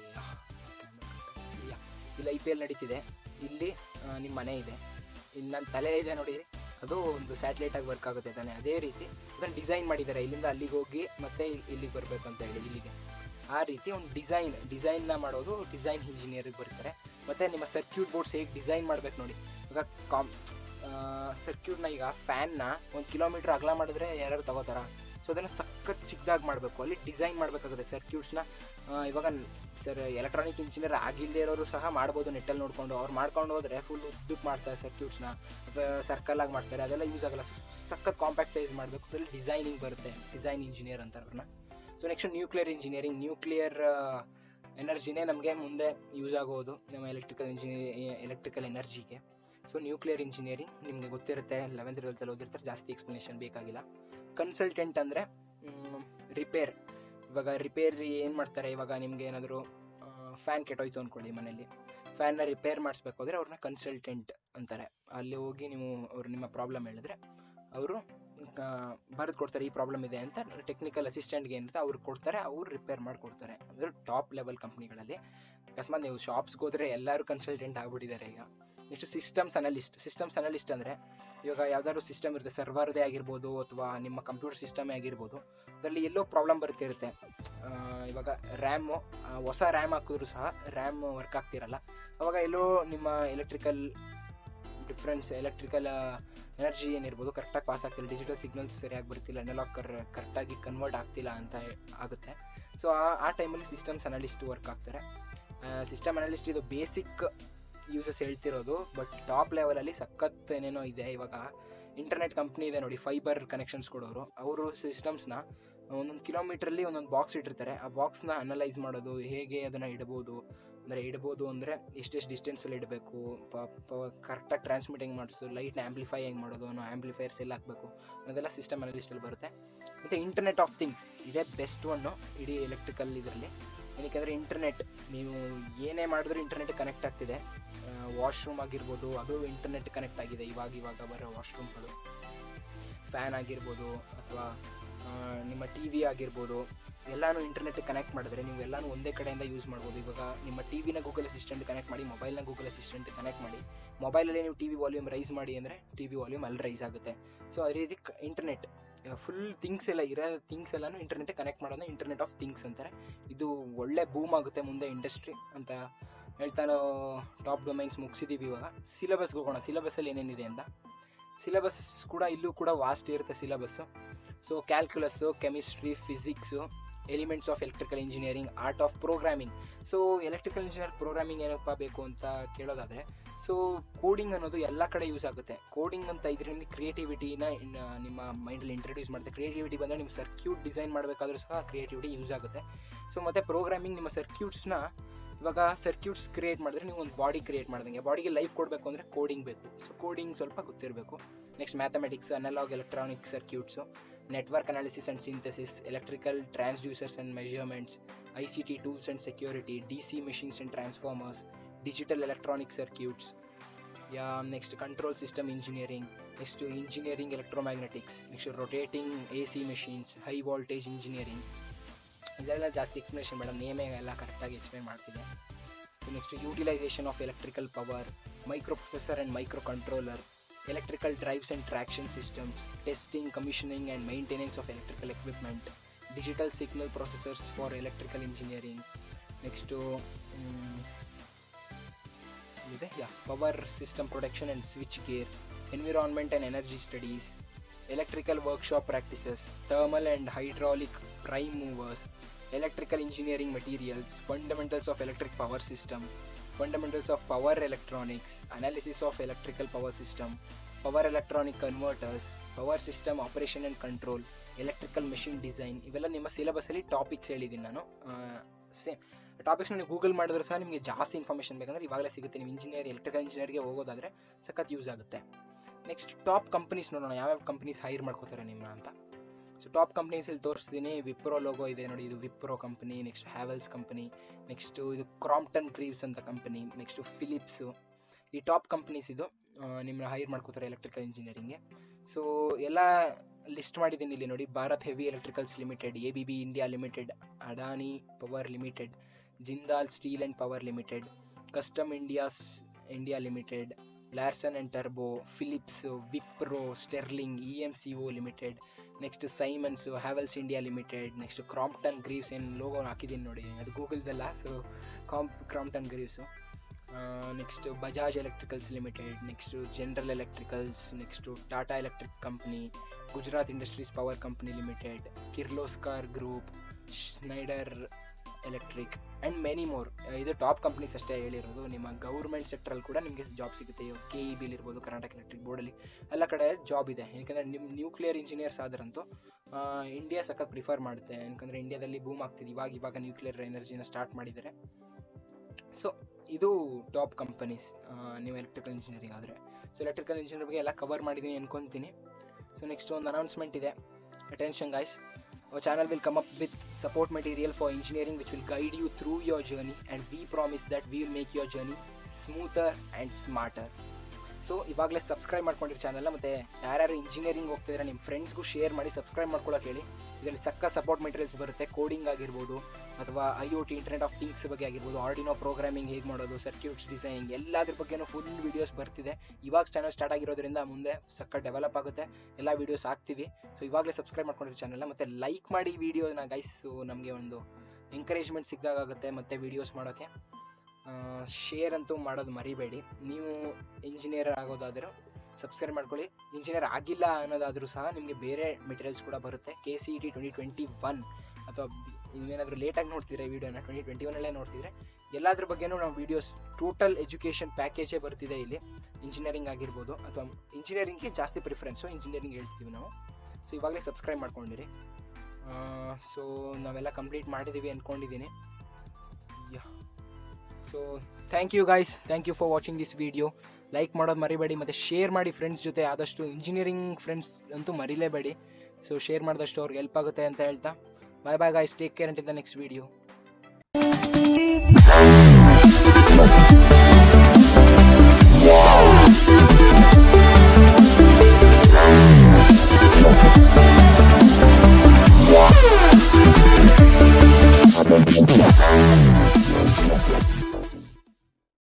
ಇಲ್ಲಿ ಐ ಪಿ ಎಲ್ ನಡೀತಿದೆ ಇಲ್ಲಿ ನಿಮ್ಮ ಮನೆ ಇದೆ ಇಲ್ಲಿ ನನ್ನ ತಲೆ ಇದೆ ನೋಡಿ ಅದು ಒಂದು ಸ್ಯಾಟಲೈಟ್ ಆಗಿ ವರ್ಕ್ ಆಗುತ್ತೆ ತಾನೆ ಅದೇ ರೀತಿ ಅದನ್ನು ಡಿಸೈನ್ ಮಾಡಿದ್ದಾರೆ ಇಲ್ಲಿಂದ ಅಲ್ಲಿಗೆ ಹೋಗಿ ಮತ್ತೆ ಇಲ್ಲಿಗೆ ಬರಬೇಕು ಅಂತ ಹೇಳಿ ಇಲ್ಲಿಗೆ ಆ ರೀತಿ ಒಂದು ಡಿಸೈನ್ ಡಿಸೈನ್ನ ಮಾಡೋದು ಡಿಸೈನ್ ಇಂಜಿನಿಯರಿಗೆ ಬರ್ತಾರೆ ಮತ್ತೆ ನಿಮ್ಮ ಸರ್ಕ್ಯೂಟ್ ಬೋರ್ಡ್ಸ್ ಹೇಗೆ ಡಿಸೈನ್ ಮಾಡ್ಬೇಕು ನೋಡಿ ಇವಾಗ ಕಾಮ್ ಸರ್ಕ್ಯೂಟ್ನ ಈಗ ಫ್ಯಾನ್ನ ಒಂದು ಕಿಲೋಮೀಟರ್ ಅಗಲ ಮಾಡಿದ್ರೆ ಯಾರು ತಗೋತಾರ ಸೊ ಅದನ್ನು ಸಖತ್ ಚಿಕ್ಕದಾಗಿ ಮಾಡಬೇಕು ಅಲ್ಲಿ ಡಿಸೈನ್ ಮಾಡಬೇಕಾಗುತ್ತೆ ಸರ್ಕ್ಯೂಟ್ಸ್ನ ಇವಾಗ ಸರ್ ಎಲೆಕ್ಟ್ರಾನಿಕ್ ಇಂಜಿನಿಯರ್ ಆಗಿಲ್ಲದೆ ಇರೋರು ಸಹ ಮಾಡ್ಬೋದು ನೆಟ್ಟಲ್ಲಿ ನೋಡ್ಕೊಂಡು ಅವ್ರು ಮಾಡ್ಕೊಂಡು ಹೋದ್ರೆ ಫುಲ್ ಉದ್ದಕ್ಕೆ ಮಾಡ್ತಾರೆ ಸರ್ಕ್ಯೂಟ್ಸ್ನ ಅಥವಾ ಸರ್ಕಲ್ ಆಗಿ ಮಾಡ್ತಾರೆ ಅದೆಲ್ಲ ಯೂಸ್ ಆಗಲ್ಲ ಸಖತ್ ಕಾಂಪ್ಯಾಕ್ಟ್ ಸೈಜ್ ಮಾಡಬೇಕು ಅದ್ರಲ್ಲಿ ಡಿಸೈನಿಂಗ್ ಬರುತ್ತೆ ಡಿಸೈನ್ ಇಂಜಿನಿಯರ್ ಅಂತಾರೆ ಅವ್ರನ್ನ so next nuclear engineering nuclear ಎನರ್ಜಿನೇ ನಮಗೆ ಮುಂದೆ ಯೂಸ್ ಆಗೋದು ನಮ್ಮ ಎಲೆಕ್ಟ್ರಿಕಲ್ ಇಂಜಿನಿಯರ್ ಎಲೆಕ್ಟ್ರಿಕಲ್ ಎನರ್ಜಿಗೆ ಸೊ ನ್ಯೂಕ್ಲಿಯರ್ ಇಂಜಿನಿಯರಿಂಗ್ ನಿಮಗೆ ಗೊತ್ತಿರುತ್ತೆ ಲೆವೆಂತ್ ಟ್ವೆಲ್ತಲ್ಲಿ ಓದಿರ್ತಾರೆ ಜಾಸ್ತಿ ಎಕ್ಸ್ಪ್ಲನೇಷನ್ ಬೇಕಾಗಿಲ್ಲ ಕನ್ಸಲ್ಟೆಂಟ್ ಅಂದರೆ ರಿಪೇರ್ ಇವಾಗ ರಿಪೇರ್ ಏನು ಮಾಡ್ತಾರೆ ಇವಾಗ ನಿಮ್ಗೆ ಏನಾದರೂ ಫ್ಯಾನ್ ಕೆಟ್ಟೋಯ್ತು ಅಂದ್ಕೊಳ್ಳಿ ಮನೇಲಿ ಫ್ಯಾನ್ನ ರಿಪೇರ್ ಮಾಡಿಸ್ಬೇಕು ಅಂದರೆ ಅವ್ರನ್ನ ಕನ್ಸಲ್ಟೆಂಟ್ ಅಂತಾರೆ ಅಲ್ಲಿ ಹೋಗಿ ನೀವು ಅವ್ರು ನಿಮ್ಮ ಪ್ರಾಬ್ಲಮ್ ಹೇಳಿದ್ರೆ ಅವರು ಬರೆದು ಕೊಡ್ತಾರೆ ಈ ಪ್ರಾಬ್ಲಮ್ ಇದೆ ಅಂತ ಟೆಕ್ನಿಕಲ್ ಅಸಿಸ್ಟೆಂಟ್ಗೆ ಏನಿರುತ್ತೆ ಅವ್ರು ಕೊಡ್ತಾರೆ ಅವ್ರು ರಿಪೇರ್ ಮಾಡಿಕೊಡ್ತಾರೆ ಅಂದರೆ ಟಾಪ್ ಲೆವೆಲ್ ಕಂಪ್ನಿಗಳಲ್ಲಿ ಅಕಸ್ಮಾತ್ ನೀವು ಶಾಪ್ಸ್ಗೆ ಹೋದ್ರೆ ಎಲ್ಲರೂ ಕನ್ಸಲ್ಟೆಂಟ್ ಆಗ್ಬಿಟ್ಟಿದ್ದಾರೆ ಈಗ next systems analyst systems analyst ಅಂದರೆ ಇವಾಗ ಯಾವ್ದಾದ್ರು ಸಿಸ್ಟಮ್ ಇರುತ್ತೆ ಸರ್ವರ್ದೇ ಆಗಿರ್ಬೋದು ಅಥವಾ ನಿಮ್ಮ ಕಂಪ್ಯೂಟರ್ ಸಿಸ್ಟಮೇ ಆಗಿರ್ಬೋದು ಅದರಲ್ಲಿ ಎಲ್ಲೋ ಪ್ರಾಬ್ಲಮ್ ಬರ್ತಿರುತ್ತೆ ಇವಾಗ ರ್ಯಾಮು ಹೊಸ ರ್ಯಾಮ್ ಹಾಕಿದ್ರು ಸಹ ರ್ಯಾಮ್ ವರ್ಕ್ ಆಗ್ತಿರಲ್ಲ ಅವಾಗ ಎಲ್ಲೋ ನಿಮ್ಮ ಎಲೆಕ್ಟ್ರಿಕಲ್ ಡಿಫ್ರೆನ್ಸ್ ಎಲೆಕ್ಟ್ರಿಕಲ್ ಎನರ್ಜಿ ಏನಿರ್ಬೋದು ಕರೆಕ್ಟಾಗಿ ಪಾಸ್ ಆಗ್ತಿಲ್ಲ ಡಿಜಿಟಲ್ ಸಿಗ್ನಲ್ಸ್ ಸರಿಯಾಗಿ ಬರ್ತಿಲ್ಲ ಅನಲಾಗ್ ಕರ್ ಕರೆಕ್ಟಾಗಿ ಕನ್ವರ್ಟ್ ಆಗ್ತಿಲ್ಲ ಅಂತ ಆಗುತ್ತೆ ಸೊ ಆ ಟೈಮಲ್ಲಿ ಸಿಸ್ಟಮ್ಸ್ ಅನಲಿಸ್ಟ್ ವರ್ಕ್ ಆಗ್ತಾರೆ ಸಿಸ್ಟಮ್ ಅನಲಿಸ್ಟ್ ಇದು ಬೇಸಿಕ್ ಯೂಸಸ್ ಹೇಳ್ತಿರೋದು ಬಟ್ ಟಾಪ್ ಲೆವೆಲಲ್ಲಿ ಸಖತ್ ಏನೇನೋ ಇದೆ ಇವಾಗ ಇಂಟರ್ನೆಟ್ ಕಂಪ್ನಿ ಇದೆ ನೋಡಿ ಫೈಬರ್ ಕನೆಕ್ಷನ್ಸ್ ಕೊಡೋರು ಅವರು ಸಿಸ್ಟಮ್ಸ್ನ ಒಂದೊಂದು ಕಿಲೋಮೀಟ್ರಲ್ಲಿ ಒಂದೊಂದು ಬಾಕ್ಸ್ ಇಟ್ಟಿರ್ತಾರೆ ಆ ಬಾಕ್ಸ್ನ ಅನಲೈಸ್ ಮಾಡೋದು ಹೇಗೆ ಅದನ್ನು ಇಡ್ಬೋದು ಅಂದರೆ ಇಡ್ಬೋದು ಅಂದರೆ ಎಷ್ಟೆಷ್ಟು ಡಿಸ್ಟೆನ್ಸಲ್ಲಿ ಇಡಬೇಕು ಕರೆಕ್ಟಾಗಿ ಟ್ರಾನ್ಸ್ಮಿಟ್ ಹೆಂಗೆ ಮಾಡಿಸೋದು ಲೈಟ್ನ ಆ್ಯಂಪ್ಲಿಫೈ ಹೆಂಗೆ ಮಾಡೋದು ಅನ್ನೋ ಆ್ಯಂಪ್ಲಿಫೈರ್ಸ್ ಎಲ್ಲ ಹಾಕಬೇಕು ಅದೆಲ್ಲ ಸಿಸ್ಟಮ್ ಅನಲಿಸ್ಟಲ್ಲಿ ಬರುತ್ತೆ ಮತ್ತು ಇಂಟರ್ನೆಟ್ ಆಫ್ ಥಿಂಗ್ಸ್ ಇದೇ ಬೆಸ್ಟ್ ಒನ್ನು ಇಡೀ ಎಲೆಕ್ಟ್ರಿಕಲ್ ಇದರಲ್ಲಿ ಏನಕ್ಕೆ ಇಂಟರ್ನೆಟ್ ನೀವು ಏನೇ ಮಾಡಿದ್ರೂ ಇಂಟರ್ನೆಟ್ ಕನೆಕ್ಟ್ ಆಗ್ತಿದೆ ವಾಶ್ರೂಮ್ ಆಗಿರ್ಬೋದು ಅದು ಇಂಟರ್ನೆಟ್ ಕನೆಕ್ಟ್ ಆಗಿದೆ ಇವಾಗ ಇವಾಗ ಬರೋ ವಾಶ್ರೂಮ್ಗಳು ಫ್ಯಾನ್ ಆಗಿರ್ಬೋದು ಅಥವಾ ನಿಮ್ಮ ಟಿ ವಿ ಆಗಿರ್ಬೋದು ಎಲ್ಲಾನು ಇಂಟರ್ನೆಟ್ ಕನೆಕ್ಟ್ ಮಾಡಿದ್ರೆ ನೀವು ಎಲ್ಲಾನು ಒಂದೇ ಕಡೆಯಿಂದ ಯೂಸ್ ಮಾಡ್ಬೋದು ಇವಾಗ ನಿಮ್ಮ ಟಿ ವಿನ ಗೂಗಲ್ ಅಸಿಸ್ಟೆಂಟ್ ಕನೆಕ್ಟ್ ಮಾಡಿ ಮೊಬೈಲ್ನ ಗೂಗಲ್ ಅಸಿಸ್ಟೆಂಟ್ ಕನೆಕ್ಟ್ ಮಾಡಿ ಮೊಬೈಲಲ್ಲಿ ನೀವು ಟಿ ವಿ ವಾಲ್ಯೂಮ್ ರೈಸ್ ಮಾಡಿ ಅಂದರೆ ಟಿ ವಿ ವಾಲ್ಯೂಮ್ ಅಲ್ಲಿ ರೈಸ್ ಆಗುತ್ತೆ ಸೊ ಅದೇ ರೀತಿ ಇಂಟರ್ನೆಟ್ ಫುಲ್ ಥಿಂಗ್ಸ್ ಎಲ್ಲ ಇರೋ ಥಿಂಗ್ಸ್ ಎಲ್ಲಾನು ಇಂಟರ್ನೆಟ್ ಕನೆಕ್ಟ್ ಮಾಡೋದು ಇಂಟರ್ನೆಟ್ ಆಫ್ ಥಿಂಗ್ಸ್ ಅಂತಾರೆ ಇದು ಒಳ್ಳೆ ಬೂಮ್ ಆಗುತ್ತೆ ಮುಂದೆ ಇಂಡಸ್ಟ್ರಿ ಅಂತ ಹೇಳ್ತಾ ನಾವು ಟಾಪ್ ಡೊಮೈನ್ಸ್ ಮುಗಿಸಿದೀವಿ ಇವಾಗ ಸಿಲೆಬಸ್ಗೆ ಹೋಗೋಣ ಸಿಲೆಬಸ್ಸಲ್ಲಿ ಏನೇನಿದೆ ಅಂತ ಸಿಲೆಬಸ್ ಕೂಡ ಇಲ್ಲೂ ಕೂಡ ವಾಸ್ಟ್ ಇರುತ್ತೆ syllabus so calculus chemistry physics elements of electrical engineering art of programming so electrical engineer programming ಏನಪ್ಪ ಬೇಕು ಅಂತ ಕೇಳೋದಾದ್ರೆ ಸೊ ಕೋಡಿಂಗ್ ಅನ್ನೋದು ಎಲ್ಲ ಕಡೆ ಯೂಸ್ ಆಗುತ್ತೆ ಕೋಡಿಂಗ್ ಅಂತ ಇದ್ರೆ ನಿಮಗೆ ಕ್ರಿಯೇಟಿವಿಟಿನ ನಿಮ್ಮ ಮೈಂಡಲ್ಲಿ ಇಂಟ್ರೊಡ್ಯೂಸ್ ಮಾಡುತ್ತೆ ಕ್ರಿಯೇಟಿವಿಟಿ ಬಂದರೆ ನಿಮ್ಮ ಸರ್ಕ್ಯೂಟ್ ಡಿಸೈನ್ ಮಾಡಬೇಕಾದ್ರೂ ಸಹ ಕ್ರಿಯೇಟಿವಿಟಿ ಯೂಸ್ ಆಗುತ್ತೆ ಸೊ ಮತ್ತೆ ಪ್ರೋಗ್ರಾಮಿಂಗ್ ನಿಮ್ಮ ಸರ್ಕ್ಯೂಟ್ಸ್ನ ಇವಾಗ ಸರ್ಕ್ಯೂಟ್ಸ್ ಕ್ರಿಯೇಟ್ ಮಾಡಿದ್ರೆ ನೀವು ಒಂದು ಬಾಡಿ ಕ್ರಿಯೇಟ್ ಮಾಡ್ದಂಗೆ ಬಾಡಿಗೆ ಲೈಫ್ ಕೊಡಬೇಕು ಅಂದರೆ ಕೋಡಿಂಗ್ ಬೇಕು ಸೊ ಕೋಡಿಂಗ್ ಸ್ವಲ್ಪ ಗೊತ್ತಿರಬೇಕು next mathematics analogue electronic circuits network analysis and synthesis electrical transducers and measurements I C T tools and security D C machines and transformers digital electronic circuits yeah next control system engineering next engineering electromagnetics next rotating A C machines high voltage engineering ಇದೆಲ್ಲ ಜಾಸ್ತಿ explanation madam ನೇಮೇ ಎಲ್ಲ ಕರೆಕ್ಟಾಗಿ explain ಮಾಡ್ತಿದೆ so next utilisation of electrical power microprocessor and microcontroller electrical drives and traction systems testing commissioning and maintenance of electrical equipment digital signal processors for electrical engineering next ಇದೆ yeah power system protection and switchgear environment and energy studies electrical workshop practices, thermal and hydraulic prime movers, electrical engineering materials, fundamentals of electric power system, fundamentals of power electronics, analysis of electrical power system, power electronic converters, power system operation and control, electrical machine design ಇವೆಲ್ಲ ನಿಮ್ಮ ಸಿಲೆಬಸ್ಸಲ್ಲಿ topics ಹೇಳಿದ್ದೀನಿ ನಾನು same ಟಾಪಿಕ್ಸ್ನ ನೀವು Google ಮಾಡಿದ್ರೆ ಸಹ ನಿಮಗೆ ಜಾಸ್ತಿ information ಬೇಕಂದ್ರೆ ಇವಾಗಲೇ ಸಿಗುತ್ತೆ ನೀವು ಇಂಜಿನಿಯರ್ ಎಲೆಕ್ಟ್ರಿಕಲ್ ಇಂಜಿನಿಯರ್ಗೆ ಹೋಗೋದಾದ್ರೆ ಸಖತ್ ಯೂಸ್ ಆಗುತ್ತೆ ನೆಕ್ಸ್ಟ್ ಟಾಪ್ ಕಂಪನೀಸ್ ನೋಡೋಣ ಯಾವ್ಯಾವ ಕಂಪನೀಸ್ ಹೈರ್ ಮಾಡ್ಕೋತಾರೆ ನಿಮ್ಮನ್ನ ಅಂತ ಸೊ ಟಾಪ್ ಕಂಪನೀಸ್ ಇಲ್ಲಿ ತೋರಿಸ್ತೀನಿ ವಿಪ್ರೋ ಲೋಗೋ ಇದೆ ನೋಡಿ ಇದು Wipro company next Havells company next ಇದು ಕ್ರಾಂಪ್ಟನ್ ಕ್ರೀವ್ಸ್ ಅಂತ ಕಂಪನಿ ನೆಕ್ಸ್ಟ್ ಫಿಲಿಪ್ಸು ಈ ಟಾಪ್ ಕಂಪನೀಸ್ ಇದು ನಿಮ್ಮನ್ನ ಹೈರ್ ಮಾಡ್ಕೋತಾರೆ ಎಲೆಕ್ಟ್ರಿಕಲ್ ಇಂಜಿನಿಯರಿಂಗ್ಗೆ ಸೊ ಎಲ್ಲ ಲಿಸ್ಟ್ ಮಾಡಿದ್ದೀನಿ ಇಲ್ಲಿ ನೋಡಿ Bharat heavy electricals limited A B B India limited Adani power limited Jindal steel and power limited custom India's India limited Larsen and ಟರ್ಬೋ Philips Wipro Sterling E M C O limited next Siemens Havells India limited next Crompton Greaves ಏನು logo ಹಾಕಿದ್ದೀನಿ ನೋಡಿ ಅದು ಗೂಗಲ್ದಲ್ಲ so ಕಾಂಪ್ Crompton Greaves next Bajaj electricals limited next general electricals next Tata electric company Gujarat industries power company limited Kirloskar group Schneider electric and many more ಇದು top companies ಅಷ್ಟೇ ಹೇಳಿರೋದು ನಿಮ್ಮ ಗೌರ್ಮೆಂಟ್ ಸೆಕ್ಟ್ರಲ್ಲಿ ಕೂಡ ನಿಮಗೆ ಜಾಬ್ ಸಿಗುತ್ತೆ ಕೆ ಇ ಬಿಲ್ ಇರ್ಬೋದು ಕರ್ನಾಟಕ ಎಲೆಕ್ಟ್ರಿಕ್ ಬೋರ್ಡಲ್ಲಿ ಎಲ್ಲ ಕಡೆ ಜಾಬ್ ಇದೆ ಯಾಕಂದರೆ ನಿಮ್ಮ ನ್ಯೂಕ್ಲಿಯರ್ ಇಂಜಿನಿಯರ್ಸ್ ಆದ್ರಂತೂ ಇಂಡಿಯಾ ಸಖತ್ ಪ್ರಿಫರ್ ಮಾಡುತ್ತೆ ಯಾಕಂದರೆ ಇಂಡಿಯಾದಲ್ಲಿ ಬೂಮ್ ಆಗ್ತಿದೆ ಇವಾಗ ಇವಾಗ ನ್ಯೂಕ್ಲಿಯರ್ ಎನರ್ಜಿನ ಸ್ಟಾರ್ಟ್ ಮಾಡಿದ್ದಾರೆ ಸೊ ಇದು ಟಾಪ್ ಕಂಪನೀಸ್ ನೀವು ಎಲೆಕ್ಟ್ರಿಕಲ್ ಇಂಜಿನಿಯರಿಂಗ್ ಆದರೆ ಸೊ ಎಲೆಕ್ಟ್ರಿಕಲ್ ಇಂಜಿನಿಯರ್ ಬಗ್ಗೆ ಎಲ್ಲ ಕವರ್ ಮಾಡಿದ್ದೀನಿ ಅನ್ಕೊತೀನಿ ಸೊ ನೆಕ್ಸ್ಟ್ ಒಂದು ಅನೌನ್ಸ್ಮೆಂಟ್ ಇದೆ attention guys Our channel will come up with support material for engineering which will guide you through your journey and we promise that we will make your journey smoother and smarter. So ಇವಾಗಲೇ subscribe ಮಾಡ್ಕೊಂಡಿರಿ ಚಾನಲ್ನ ಮತ್ತೆ ಯಾರ್ಯಾರು engineering ಹೋಗ್ತಿದ್ರೆ ನಿಮ್ಮ ಫ್ರೆಂಡ್ಸ್ಗೂ share ಮಾಡಿ subscribe ಮಾಡ್ಕೊಳಕ್ಕೆ ಹೇಳಿ ಇದರಲ್ಲಿ ಸಕ್ಕ ಸಪೋರ್ಟ್ ಮೆಟೀರಿಯಲ್ಸ್ ಬರುತ್ತೆ ಕೋಡಿಂಗ್ ಆಗಿರ್ಬೋದು ಅಥವಾ I O T internet of things ಬಗ್ಗೆ ಆಗಿರ್ಬೋದು ಆರ್ಡಿನೋ ಪ್ರೋಗ್ರಾಮಿಂಗ್ ಹೇಗೆ ಮಾಡೋದು ಸರ್ಕ್ಯೂಟ್ಸ್ ಡಿಸೈನಿಂಗ್ ಎಲ್ಲದ್ರ ಬಗ್ಗೆನೂ ಫುಲ್ ವೀಡಿಯೋಸ್ ಬರ್ತಿದೆ ಇವಾಗ ಚಾನಲ್ ಸ್ಟಾರ್ಟ್ ಆಗಿರೋದ್ರಿಂದ ಮುಂದೆ ಸಕ್ಕ ಡೆವಲಪ್ ಆಗುತ್ತೆ ಎಲ್ಲ ವೀಡಿಯೋಸ್ ಹಾಕ್ತೀವಿ ಸೊ ಇವಾಗಲೇ ಸಬ್ಸ್ಕ್ರೈಬ್ ಮಾಡ್ಕೊಂಡಿರಿ ಚಾನಲ್ನ ಮತ್ತೆ ಲೈಕ್ ಮಾಡಿ ವಿಡಿಯೋನ ಗೈಸ್ ನಮಗೆ ಒಂದು ಎಂಕರೇಜ್ಮೆಂಟ್ ಸಿಕ್ಕಾಗುತ್ತೆ ಮತ್ತೆ ವೀಡಿಯೋಸ್ ಮಾಡೋಕ್ಕೆ ಶೇರ್ ಅಂತೂ ಮಾಡೋದು ಮರಿಬೇಡಿ ನೀವು ಇಂಜಿನಿಯರ್ ಆಗೋದಾದರೂ ಸಬ್ಸ್ಕ್ರೈಬ್ ಮಾಡ್ಕೊಳ್ಳಿ ಇಂಜಿನಿಯರ್ ಆಗಿಲ್ಲ ಅನ್ನೋದಾದರೂ ಸಹ ನಿಮಗೆ ಬೇರೆ ಮೆಟೀರಿಯಲ್ಸ್ ಕೂಡ ಬರುತ್ತೆ K C E T twenty twenty one ಅಥವಾ ನೀವೇನಾದರೂ ಲೇಟಾಗಿ ನೋಡ್ತಿದ್ರೆ ವೀಡಿಯೋನ ಟ್ವೆಂಟಿ ಟ್ವೆಂಟಿ ಒನ್ನಲ್ಲೇ ನೋಡ್ತಿದ್ರೆ ಎಲ್ಲದ್ರ ಬಗ್ಗೆನೂ ನಾವು ವೀಡಿಯೋಸ್ ಟೋಟಲ್ ಎಜುಕೇಷನ್ ಪ್ಯಾಕೇಜೇ ಬರ್ತಿದೆ ಇಲ್ಲಿ ಇಂಜಿನಿಯರಿಂಗ್ ಆಗಿರ್ಬೋದು ಅಥವಾ ಇಂಜಿನಿಯರಿಂಗ್ಗೆ ಜಾಸ್ತಿ ಪ್ರಿಫರೆನ್ಸು ಇಂಜಿನಿಯರಿಂಗ್ ಹೇಳ್ತೀವಿ ನಾವು ಸೊ ಇವಾಗಲೇ ಸಬ್ಸ್ಕ್ರೈಬ್ ಮಾಡ್ಕೊಂಡಿರಿ ಸೊ ನಾವೆಲ್ಲ ಕಂಪ್ಲೀಟ್ ಮಾಡಿದ್ದೀವಿ ಅಂದ್ಕೊಂಡಿದ್ದೀನಿ yeah so thank you guys thank you for watching this video like ಮಾಡೋದು ಮರಿಬೇಡಿ ಮತ್ತು ಶೇರ್ ಮಾಡಿ ಫ್ರೆಂಡ್ಸ್ ಜೊತೆ ಆದಷ್ಟು ಇಂಜಿನಿಯರಿಂಗ್ ಫ್ರೆಂಡ್ಸ್ ಅಂತೂ ಮರಿಲೇಬೇಡಿ ಸೊ ಶೇರ್ ಮಾಡಿದಷ್ಟು ಅವ್ರಿಗೆ ಹೆಲ್ಪ್ ಆಗುತ್ತೆ ಅಂತ ಹೇಳ್ತಾ bye bye guys take care until the next video